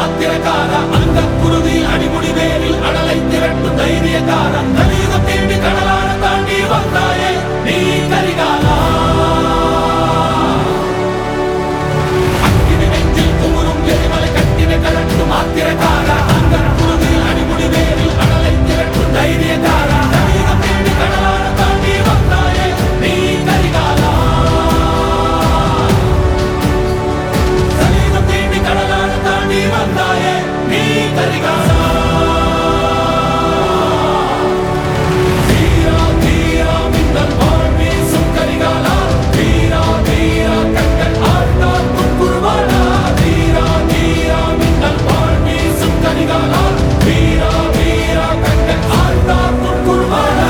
ஆத்திரக்கார அந்த குருதி அடிமுடி வேரில் அடலை திரட்டும் தைரியக்கார கலியுகம் தேடி கடலான தாண்டி வந்தாயே நீ கரிகாலா அக்கினி நெஞ்சில் குமுறும் எரிமலை கட்டின கலட்டும் ஆத்திரக்கார அந்த குருதி அடிமுடி வேரில் அடலை திரட்டும் தைரியக்கார கலியுகம் தேடி கடலான தாண்டி வந்தாயே நீ கரிகாலா கலியுகம் தேடி கடலான தாண்டி வந்தாயே நீ கரிகாலா தீரா தீரா மின்னல் வாழ் வீசும் கரிகாலா தீரா தீரா கண்கள் ஆழ்ந்தால் முன்குருவாடா தீரா தீரா மின்னல் வாழ் வீசும் கரிகாலா தீரா தீரா கண்கள் ஆழ்ந்தால் முன்குருவாடா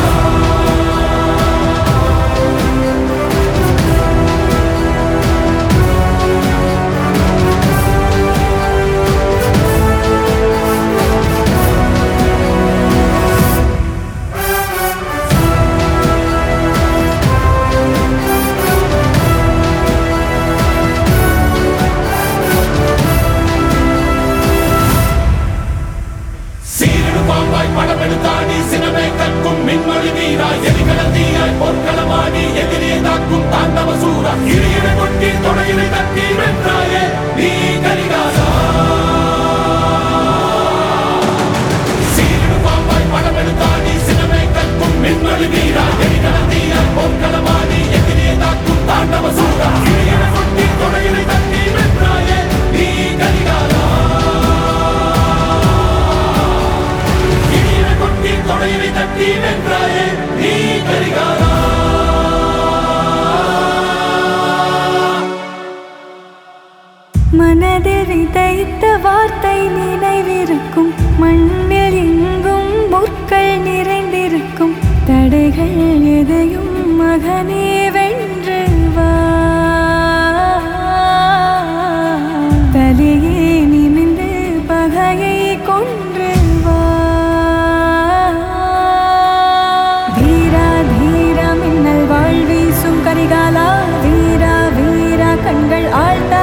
சீரடு பாம்பாய் படமெடுத்தாடி சினமே கற்கும் மின்மொழி வீரா எரிகடல் தீயாய் பொற்களமாடி எதிரியை தாக்கும் தாண்டவ சூரா இடையிட கொட்டி தொடையினை தட்டி வென்றாயே நீ கரிகாலா சீரடு பாம்பாய் படமெடுத்தாடி சினமே கற்கும் மின்மொழி வீரா எரிகடல் தீயாய் பொற்களமாடி எதிரியை தாக்கும் தாண்டவ சூரா இடையிட கொட்டி தொடையினை தட்டி வென்றாயே நீ கரிகாலா இடியினை கொட்டி தொடையினை தட்டி வென்றாயே நீ கரிகாலா மனதில் விதைத்த வார்த்தை நினைவிருக்கும் மண்ணில் எங்கும் முற்கள் நிறைந்திருக்கும் தடைகள் எதையும் மகனே வென்று வா தலையே நிமிந்து பகையை கொன்று வா வீரா தீரா மின்னல் வாழ் வீசும் கரிகாலா வீரா வீரா கண்கள் ஆழ்த்த